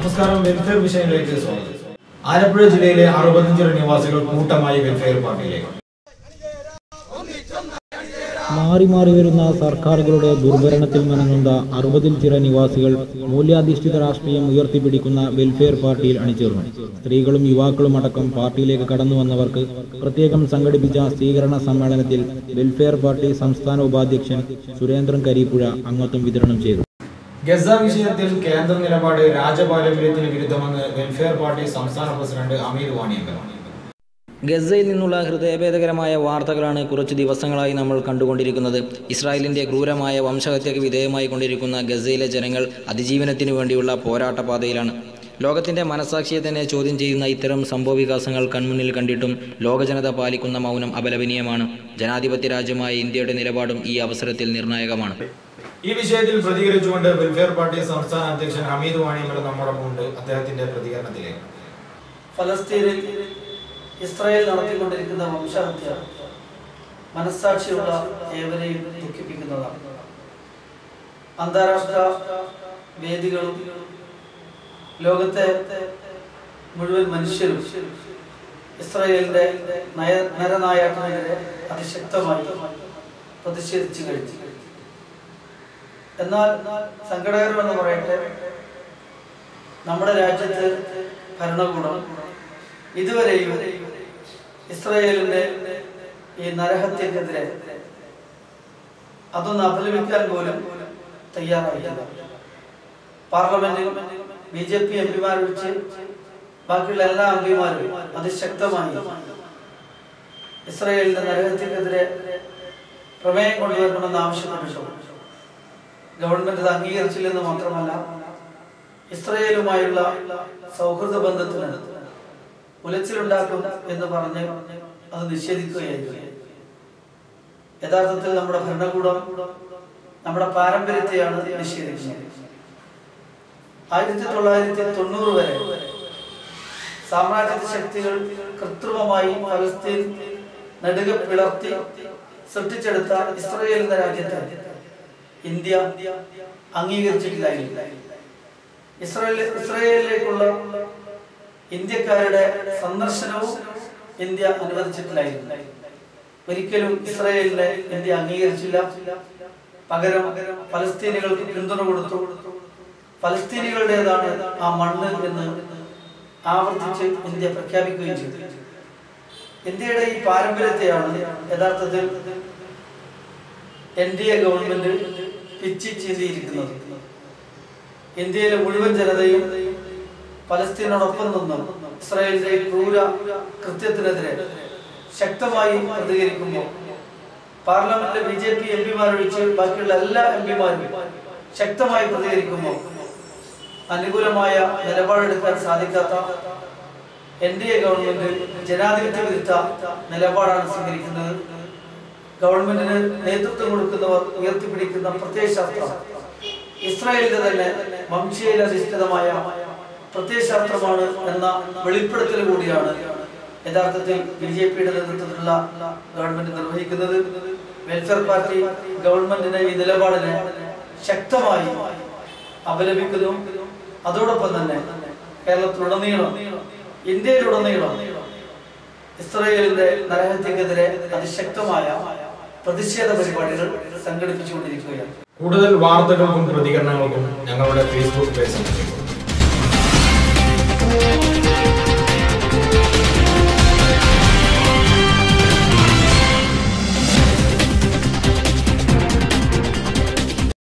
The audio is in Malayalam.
നമസ്കാരം വെൽഫെയർ വിഷയങ്ങളിലേക്ക് സ്വാഗതം ആലപ്പുഴ ജില്ലയിലെ അറുപത്തഞ്ച് നിവാസികൾ കൂട്ടമായി വെൽഫെയർ പാർട്ടിയിലേക്ക് മാറി മാറി വരുന്ന സർക്കാരുകളുടെ ദുർഭരണത്തിൽ മനങ്ങുന്ന അറുപതിൽ ചില നിവാസികൾ മൂല്യാധിഷ്ഠിത രാഷ്ട്രീയം ഉയർത്തിപ്പിടിക്കുന്ന വെൽഫെയർ പാർട്ടിയിൽ അണിചേർന്നു സ്ത്രീകളും യുവാക്കളും അടക്കം പാർട്ടിയിലേക്ക് കടന്നു വന്നവർക്ക് പ്രത്യേകം സംഘടിപ്പിച്ച സ്വീകരണ സമ്മേളനത്തിൽ വെൽഫെയർ പാർട്ടി സംസ്ഥാന ഉപാധ്യക്ഷൻ സുരേന്ദ്രൻ കരിപ്പുഴ അംഗത്വം വിതരണം ചെയ്തു ഗസ വിഷയത്തിൽ കേന്ദ്ര നിലപാട് രാജപാരമ്പര്യത്തിന് വിരുദ്ധമെന്ന് വെൽഫെയർ പാർട്ടി സംസ്ഥാന പ്രസിഡന്റ് അമീർ വാണിയങ്കൽ ഗസയിൽ നിന്നുള്ള ഹൃദയഭേദകരമായ വാർത്തകളാണ് കുറച്ച് ദിവസങ്ങളായി നമ്മൾ കണ്ടുകൊണ്ടിരിക്കുന്നത് ഇസ്രായേലിൻ്റെ ക്രൂരമായ വംശഹത്യക്ക് വിധേയമായി കൊണ്ടിരിക്കുന്ന ഗസയിലെ ജനങ്ങൾ അതിജീവനത്തിനു വേണ്ടിയുള്ള പോരാട്ട പാതയിലാണ് ലോകത്തിൻ്റെ മനസാക്ഷിയെ തന്നെ ചോദ്യം ചെയ്യുന്ന ഇത്തരം സംഭവവികാസങ്ങൾ കൺമുന്നിൽ കണ്ടിട്ടും ലോകജനത പാലിക്കുന്ന മൗനം അപലപനീയമാണ് ജനാധിപത്യ രാജ്യമായ ഇന്ത്യയുടെ നിലപാടും ഈ അവസരത്തിൽ നിർണായകമാണ് ഈ വിഷയത്തിൽ പ്രതികരിച്ചുകൊണ്ട് വെൽഫെയർ പാർട്ടി സംസ്ഥാന അധ്യക്ഷൻ ഹമീദ് വാണിയങ്കൽ നമ്മോടൊപ്പം ഉണ്ട് അദ്ദേഹത്തിന്റെ പ്രതികരണത്തിലേക്ക് ഫലസ്തീനിൽ ഇസ്രായേൽ നടത്തിക്കൊണ്ടിരിക്കുന്ന വംശഹത്യ മനസ്സാക്ഷിയുള്ള ഏവരെയും ദുഃഖിപ്പിക്കുന്നതാണ് അന്താരാഷ്ട്ര വേദികളും ലോകത്തെ മുഴുവൻ മനുഷ്യരും ഇസ്രായേലിന്റെ നയ നരനായാട്ടിനെതിരെ അതിശക്തമായി പ്രതിഷേധിച്ചു കഴിഞ്ഞു എന്നാൽ സങ്കടകരമെന്ന് പറയട്ടെ നമ്മുടെ രാജ്യത്ത് ഭരണകൂടം ഇതുവരെയും ഇസ്രായേലിന്റെ ഈ നരഹത്യക്കെതിരെ അതൊന്ന് അപലപിക്കാൻ പോലും തയ്യാറായില്ല പാർലമെന്റിൽ ബി ജെ പി എംപിമാർ വിളിച്ച് ബാക്കിയുള്ള എല്ലാ എംപിമാരും അതിശക്തമായി ഇസ്രായേലിന്റെ നരഹത്യക്കെതിരെ പ്രമേയം കൊണ്ടുവരണമെന്ന് ആവശ്യപ്പെട്ടു ഗവൺമെന്റ് ഇത് അംഗീകരിച്ചില്ലെന്ന് മാത്രമല്ല ഇസ്രയേലുമായുള്ള സൗഹൃദ ബന്ധത്തിന് ഉലച്ചിലുണ്ടാക്കും എന്ന് പറഞ്ഞ് അത് നിഷേധിക്കുകയായിരുന്നു യഥാർത്ഥത്തിൽ നമ്മുടെ ഭരണകൂടം നമ്മുടെ പാരമ്പര്യത്തെയാണ് നിഷേധിക്കുന്നത് ആയിരത്തി തൊള്ളായിരത്തി തൊണ്ണൂറ് വരെ സാമ്രാജ്യത്വ ശക്തികൾ കൃത്രിമമായി ഫലസ്തീൻ നെടുക പിളർത്തി സൃഷ്ടിച്ചെടുത്ത ഇസ്രയേൽ എന്ന രാജ്യത്തെ ഇന്ത്യ അംഗീകരിച്ചിട്ടില്ലായിരുന്നു ഇസ്രായേൽ ഇസ്രായേലിലേക്കുള്ള ഇന്ത്യക്കാരുടെ സന്ദർശനവും ഇന്ത്യ അനുവദിച്ചിട്ടില്ലായിരുന്നു ഒരിക്കലും ഇസ്രായേലിനെ ഇന്ത്യ അംഗീകരിച്ചില്ല പകരം ഫലസ്തീനികൾക്ക് പിന്തുണ കൊടുത്തു ഫലസ്തീനികളുടേതാണ് ആ മണ്ണ് എന്ന് ആവർത്തിച്ച് ഇന്ത്യ പ്രഖ്യാപിക്കുകയും ചെയ്തു ഇന്ത്യയുടെ ഈ പാരമ്പര്യത്തെയാണ് യഥാർത്ഥത്തിൽ എൻ ഡി എ ഗവൺമെന്റ് പിച്ചി ചീന്തിയിരിക്കുന്നത് ഇന്ത്യയിലെ മുഴുവൻ ജനതയും പലസ്തീനോടൊപ്പം നിന്നും ഇസ്രായേലിന്റെ ഈ ക്രൂര കൃത്യത്തിനെതിരെ ശക്തമായി പ്രതികരിക്കുമ്പോൾ പാർലമെന്റിലെ ബി ജെ പി എം പിമാരൊഴിച്ച് ബാക്കിയുള്ള എല്ലാ എം പിമാരും ശക്തമായി പ്രതികരിക്കുമ്പോൾ അനുകൂലമായ നിലപാടെടുക്കാൻ സാധിക്കാത്ത എൻ ഡി എ ഗവൺമെന്റ് ജനാധിപത്യ വിരുദ്ധ നിലപാടാണ് സ്വീകരിക്കുന്നത് ഗവൺമെന്റിന് നേതൃത്വം കൊടുക്കുന്നവർ ഉയർത്തിപ്പിടിക്കുന്ന പ്രത്യയശാസ്ത്രം ഇസ്രായേലിന്റെ തന്നെ വംശീയധിഷ്ഠിതമായ പ്രത്യയശാസ്ത്രമാണ് എന്ന വെളിപ്പെടുത്തൽ കൂടിയാണ് യഥാർത്ഥത്തിൽ ബി ജെ പിയുടെ നേതൃത്വത്തിലുള്ള ഗവൺമെന്റ് നിർവഹിക്കുന്നത് വെൽഫെയർ പാർട്ടി ഗവൺമെന്റിന്റെ ഈ നിലപാടിനെ ശക്തമായി അപലപിക്കുന്നു അതോടൊപ്പം തന്നെ കേരളത്തിലുടനീളം ഇന്ത്യയിലുടനീളം ഇസ്രയേലിന്റെ നരഹത്യക്കെതിരെ അതിശക്തമായ പ്രതിഷേധ പരിപാടികൾ സംഘടിപ്പിച്ചുകൊണ്ടിരിക്കുകയാണ് കൂടുതൽ വാർത്തകൾക്കും പ്രതികരണങ്ങൾക്കും ഞങ്ങളുടെ ഫേസ്ബുക്ക് പേജ് സന്ദർശിക്കുക